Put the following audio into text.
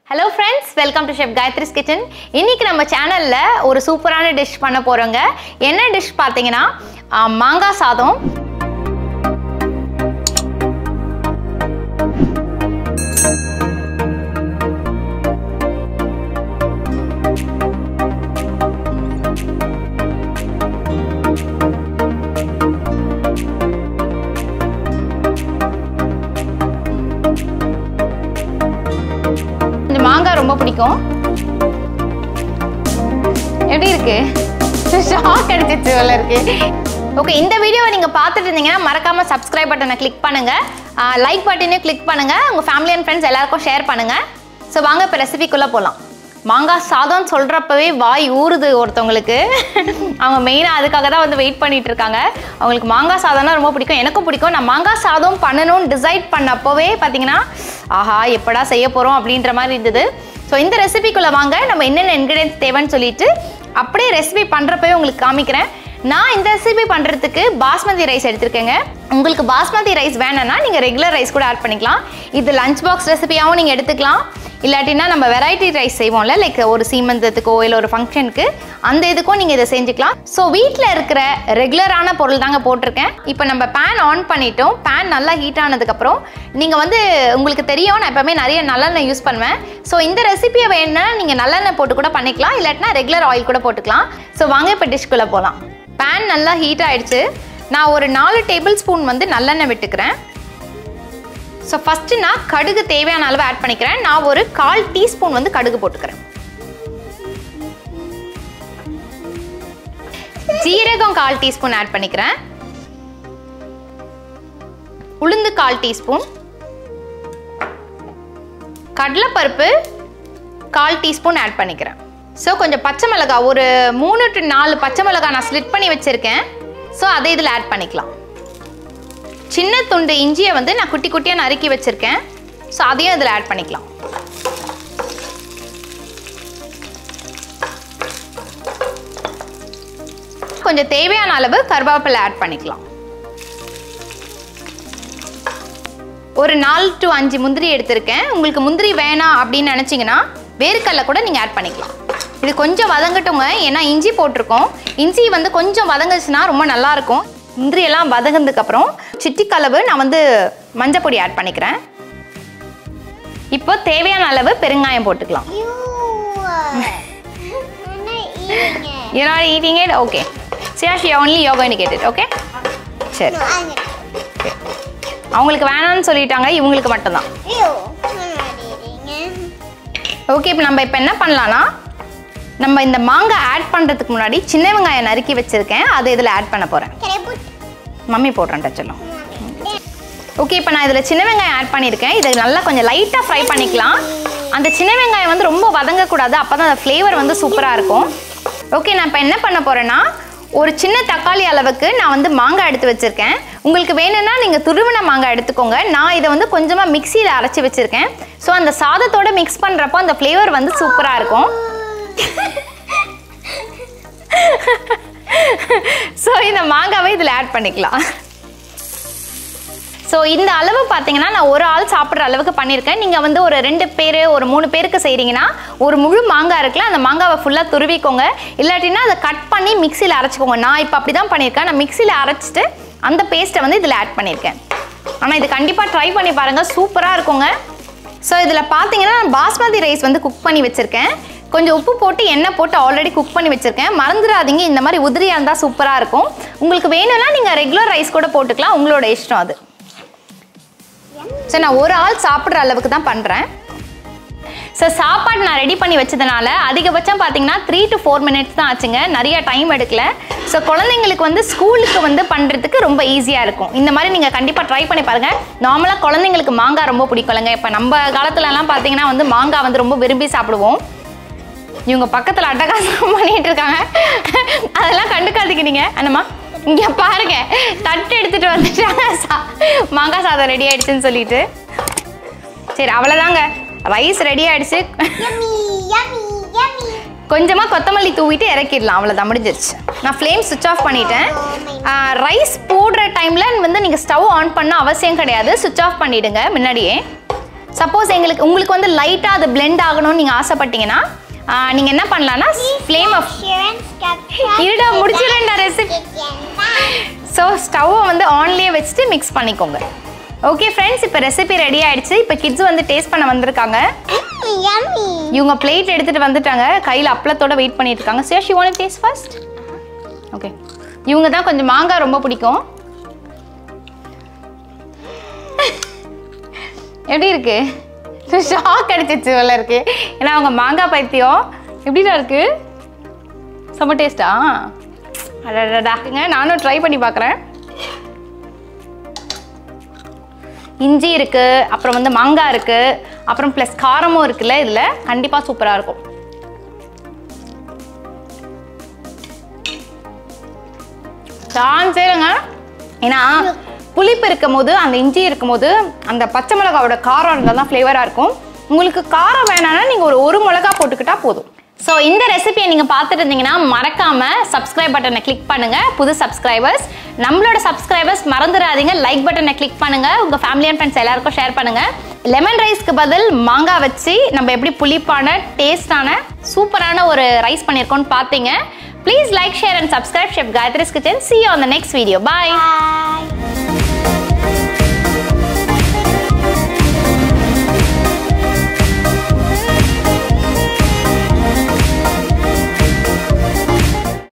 Hello friends welcome to chef Gayathri's kitchen இன்னைக்கு நம்ம சேனலில் ஒரு சூப்பரான டிஷ் பண்ண போகிறோங்க என்ன டிஷ் பார்த்தீங்கன்னா ஆ, மாங்காய் சாதம் இந்த மாங்காய் ரொம்ப பிடிக்கும் எப்படி இருக்கு ஷாக் அடிச்சிச்சு போல இருக்கு ஓகே இந்த வீடியோவை நீங்கள் பார்த்துட்டு இருந்தீங்கன்னா மறக்காம சப்ஸ்கிரைப் பட்டனை கிளிக் பண்ணுங்க லைக் பட்டனையும் கிளிக் பண்ணுங்க உங்க ஃபேமிலி அண்ட் ஃப்ரெண்ட்ஸ் எல்லாருக்கும் ஷேர் பண்ணுங்க ஸோ வாங்க இப்போ ரெசிபிக்குள்ளே போகலாம் மாங்காய் சாதம் சொல்கிறப்பவே வாய் ஊறுது ஒருத்தவங்களுக்கு அவங்க மெயினாக அதுக்காக தான் வந்து வெயிட் பண்ணிட்டு இருக்காங்க அவங்களுக்கு மாங்காய் சாதம்னா ரொம்ப பிடிக்கும் எனக்கும் பிடிக்கும் நான் மாங்காய் சாதம் பண்ணணும்னு டிசைட் பண்ணப்போவே பார்த்தீங்கன்னா ஆஹா எப்படா செய்ய போகிறோம் அப்படின்ற மாதிரி இருந்தது ஸோ இந்த ரெசிபிக்குள்ளே வாங்க நம்ம என்னென்ன இன்க்ரீடியன்ஸ் தேவைன்னு சொல்லிட்டு அப்படியே ரெசிபி பண்ணுறப்பவே உங்களுக்கு காமிக்கிறேன் நான் இந்த ரெசிபி பண்ணுறதுக்கு பாஸ்மதி ரைஸ் எடுத்திருக்கேங்க உங்களுக்கு பாஸ்மதி ரைஸ் வேணும்னா நீங்கள் ரெகுலர் ரைஸ் கூட ஆட் பண்ணிக்கலாம் இது லஞ்ச் பாக்ஸ் ரெசிபியாகவும் நீங்கள் எடுத்துக்கலாம் இல்லாட்டினா நம்ம வெரைட்டி ரைஸ் செய்வோம்ல லைக் ஒரு சீமந்தத்துக்கோ இல்லை ஒரு ஃபங்க்ஷனுக்கு அந்த இதுக்கும் நீங்கள் இதை செஞ்சுக்கலாம் ஸோ வீட்டில் இருக்கிற ரெகுலரான பொருள் தாங்க போட்டிருக்கேன் இப்போ நம்ம பேன் ஆன் பண்ணிட்டோம் பேன் நல்லா ஹீட் ஆனதுக்கப்புறம் நீங்கள் வந்து உங்களுக்கு தெரியும் நான் எப்பவுமே நிறைய நல்லெண்ணெய் யூஸ் பண்ணுவேன் ஸோ இந்த ரெசிபியை வேணும்னா நீங்கள் நல்லெண்ணெய் போட்டு கூட பண்ணிக்கலாம் இல்லாட்டினா ரெகுலர் ஆயில் கூட போட்டுக்கலாம் ஸோ வாங்க இப்போ டிஷ்குள்ளே போகலாம் பேன் நல்லா ஹீட் ஆயிடுச்சு நான் ஒரு நாலு டேபிள் ஸ்பூன் வந்து நல்லெண்ணெய் விட்டுக்கிறேன் ஸோ ஃபஸ்ட்டு நான் கடுகு தேவையான அளவு ஆட் பண்ணிக்கிறேன் நான் ஒரு கால் டீஸ்பூன் வந்து கடுகு போட்டுக்கிறேன் ஜீரகம் கால் டீஸ்பூன் ஆட் பண்ணிக்கிறேன் உளுந்து கால் டீஸ்பூன் கடலைப்பருப்பு கால் டீஸ்பூன் ஆட் பண்ணிக்கிறேன் ஸோ கொஞ்சம் பச்சை மிளகாய் ஒரு மூணு டு நாலு பச்சை மிளகாய் நான் ஸ்லிட் பண்ணி வச்சுருக்கேன் ஸோ அதை இதில் ஆட் பண்ணிக்கலாம் சின்ன துண்டு இஞ்சியை வந்து நான் குட்டி குட்டியாக நறுக்கி வச்சுருக்கேன் ஸோ அதையும் இதில் ஆட் பண்ணிக்கலாம் கொஞ்சம் தேவையான அளவு கருவேப்பிலை ஆட் பண்ணிக்கலாம் ஒரு நாலு டு அஞ்சு முந்திரி எடுத்திருக்கேன் உங்களுக்கு முந்திரி வேணாம் அப்படின்னு நினச்சிங்கன்னா வேர்க்கடலை கூட நீங்கள் ஆட் பண்ணிக்கலாம் இது கொஞ்சம் வதங்கட்டுங்க ஏன்னா இஞ்சி போட்டிருக்கோம் இஞ்சி வந்து கொஞ்சம் வதங்குச்சுன்னா ரொம்ப நல்லாயிருக்கும் முந்திரி எல்லாம் வதங்கினதுக்கப்புறம் சிட்டிக்கலவு நான் வந்து மஞ்சள் பொடி ஆட் பண்ணிக்கிறேன் இப்போ தேவையான அளவு பெருங்காயம் போட்டுக்கலாம் You are not eating it. you're not eating it okay Siyashi only you're going to get it okay சரி No, I'm gonna. அவங்களுக்கு வேணாம்னு சொல்லிட்டாங்க இவங்களுக்கு மட்டும்தான் Ew, I'm not eating it. Okay இப்போ நம்ம இப்போ என்ன பண்ணலாம்னா நம்ம இந்த மாங்காய் ஆட் பண்ணுறதுக்கு முன்னாடி சின்ன வெங்காயம் நறுக்கி வச்சுருக்கேன் அதை இதில் ஆட் பண்ண போகிறேன் Can I put? மம்மி போடுறேன் டச்செல்லாம் Mommy. ஓகே இப்போ நான் இதில் சின்ன வெங்காயம் ஆட் பண்ணியிருக்கேன் இதை நல்லா கொஞ்சம் லைட்டாக ஃப்ரை பண்ணிக்கலாம் அந்த சின்ன வெங்காயம் வந்து ரொம்ப வதங்கக்கூடாது அப்போ தான் அந்த ஃப்ளேவர் வந்து சூப்பராக இருக்கும் ஓகே நான் இப்போ என்ன பண்ண போகிறேன்னா ஒரு சின்ன தக்காளி அளவுக்கு நான் வந்து மாங்காய் எடுத்து வச்சுருக்கேன் உங்களுக்கு வேணும்னா நீங்கள் துருவின மாங்காய் எடுத்துக்கோங்க நான் இதை வந்து கொஞ்சமாக மிக்சியில் அரைச்சி வச்சுருக்கேன் ஸோ அந்த சாதத்தோட மிக்ஸ் பண்ணுறப்போ அந்த ஃப்ளேவர் வந்து சூப்பராக இருக்கும் ஸோ இந்த மாங்காவை இதில் ஆட் பண்ணிக்கலாம் ஸோ இந்த அளவு பார்த்தீங்கன்னா நான் ஒரு ஆள் சாப்பிட்ற அளவுக்கு பண்ணியிருக்கேன் நீங்கள் வந்து ஒரு ரெண்டு பேர் ஒரு மூணு பேருக்கு செய்கிறீங்கன்னா ஒரு முழு மாங்காய் இருக்குல்ல அந்த மாங்காவை ஃபுல்லாக துருவிக்கோங்க இல்லாட்டினா அதை கட் பண்ணி மிக்சியில் அரைச்சிக்கோங்க நான் இப்போ அப்படி தான் பண்ணியிருக்கேன் நான் மிக்சியில் அரைச்சிட்டு அந்த பேஸ்ட்டை வந்து இதில் ஆட் பண்ணியிருக்கேன் ஆனால் இது கண்டிப்பாக ட்ரை பண்ணி பாருங்கள் சூப்பராக இருக்குங்க ஸோ இதில் பார்த்தீங்கன்னா நான் பாஸ்மதி ரைஸ் வந்து குக் பண்ணி வச்சுருக்கேன் கொஞ்சம் உப்பு போட்டு எண்ணெய் போட்டு ஆல்ரெடி குக் பண்ணி வச்சுருக்கேன் மறந்துடாதீங்க இந்த மாதிரி உதிரியாக இருந்தால் சூப்பராக இருக்கும் உங்களுக்கு வேணும்னா நீங்கள் ரெகுலர் ரைஸ் கூட போட்டுக்கலாம் உங்களோட இஷ்டம் அது ஸோ நான் ஒரு ஆள் சாப்பிட்ற அளவுக்கு தான் பண்ணுறேன் ஸோ சாப்பாடு நான் ரெடி பண்ணி வச்சதுனால அதிகபட்சம் பார்த்தீங்கன்னா த்ரீ டு ஃபோர் மினிட்ஸ் தான் ஆச்சுங்க நிறைய டைம் எடுக்கல ஸோ குழந்தைங்களுக்கு வந்து ஸ்கூலுக்கு வந்து பண்ணுறதுக்கு ரொம்ப ஈஸியாக இருக்கும் இந்த மாதிரி நீங்கள் கண்டிப்பாக ட்ரை பண்ணி பாருங்கள் நார்மலாக குழந்தைங்களுக்கு மாங்காய் ரொம்ப பிடிக்கும்லங்க இப்போ நம்ம காலத்துலலாம் பார்த்தீங்கன்னா வந்து மாங்காய் வந்து ரொம்ப விரும்பி சாப்பிடுவோம் இவங்க பக்கத்தில் அட்டகாசம் பண்ணிட்டு இருக்காங்க அதெல்லாம் கண்டுக்காதீங்க நீங்க என்னம்மா இங்க பாருங்க தட்டு எடுத்துட்டு வந்துட்டாங்க சா- மாங்காய் சாதம் ரெடி ஆயிடுச்சுன்னு சொல்லிட்டு சரி அவ்வளோதாங்க ரைஸ் ரெடி ஆயிடுச்சு Yummy, yummy, yummy. கொஞ்சமா கொத்தமல்லி தூவிட்டு இறக்கிடலாம் அவ்வளோதான் முடிஞ்சிருச்சு நான் ஃப்ளேம் சுவிச் ஆஃப் பண்ணிட்டேன் ரைஸ் போடுற டைமில் வந்து நீங்கள் ஸ்டவ் ஆன் பண்ண அவசியம் கிடையாது சுவிச் ஆஃப் பண்ணிடுங்க முன்னாடியே சப்போஸ் எங்களுக்கு உங்களுக்கு வந்து லைட்டாக அது blend ஆகணும்னு நீங்கள் ஆசைப்பட்டீங்கன்னா ஆஹ், நீங்க என்ன பண்ணலாம்னா flame off Share and subscribe. இருடா முடிச்சிடேன்டா ரெசிபி ஸோ ஸ்டவ்வை வந்து ஆன்லேயே வச்சுட்டு மிக்ஸ் பண்ணிக்கோங்க ஓகே ஃப்ரெண்ட்ஸ் இப்போ ரெசிபி ரெடி ஆயிடுச்சு இப்போ கிட்ஸ் வந்து டேஸ்ட் பண்ண வந்திருக்காங்க Yummy, yummy. இவங்க பிளேட் எடுத்துட்டு வந்துட்டாங்க கையில் அப்பளத்தோட வெயிட் பண்ணிட்டு இருக்காங்க சரி she want taste first okay இவங்க தான் கொஞ்சம் மாங்காய் ரொம்ப பிடிக்கும் எப்படி இருக்கு ஷாக் அடிச்சிச்சு போல இருக்கு ஏன்னா அவங்க மாங்காய் பைத்தியம் எப்படிடா இருக்கு செம்ம டேஸ்டா அடடடாங்க நானும் ட்ரை பண்ணி பார்க்குறேன் இஞ்சி இருக்கு அப்புறம் வந்து மாங்காய் இருக்கு அப்புறம் ப்ளஸ் காரமும் இருக்குல்ல இதில் கண்டிப்பாக சூப்பராக இருக்கும் சான்ஸே இல்லைங்க ஏன்னா புளிப்பு இருக்கும் போது அந்த இஞ்சி இருக்கும் போது அந்த பச்சை மிளகாவோட காரம் இருந்தால் தான் ஃப்ளேவராக இருக்கும் உங்களுக்கு காரம் வேணாம்னா நீங்கள் ஒரு ஒரு மிளகா போட்டுக்கிட்டா போதும் ஸோ இந்த ரெசிபியை நீங்கள் பார்த்துட்டு இருந்தீங்கன்னா மறக்காம சப்ஸ்கிரைப் பட்டனை கிளிக் பண்ணுங்க புது சப்ஸ்கிரைபர்ஸ் நம்மளோட சப்ஸ்கிரைபர்ஸ் மறந்துடாதீங்க லைக் பட்டனை கிளிக் பண்ணுங்க உங்க ஃபேமிலி அண்ட் ஃப்ரெண்ட்ஸ் எல்லாருக்கும் ஷேர் பண்ணுங்க லெமன் ரைஸ்க்கு பதில் மாங்காய் வச்சு நம்ம எப்படி புளிப்பான டேஸ்டான சூப்பரான ஒரு ரைஸ் பண்ணியிருக்கோம்னு பார்த்தீங்க please like share and subscribe chef Gayathri's kitchen see on the next video bye Bye.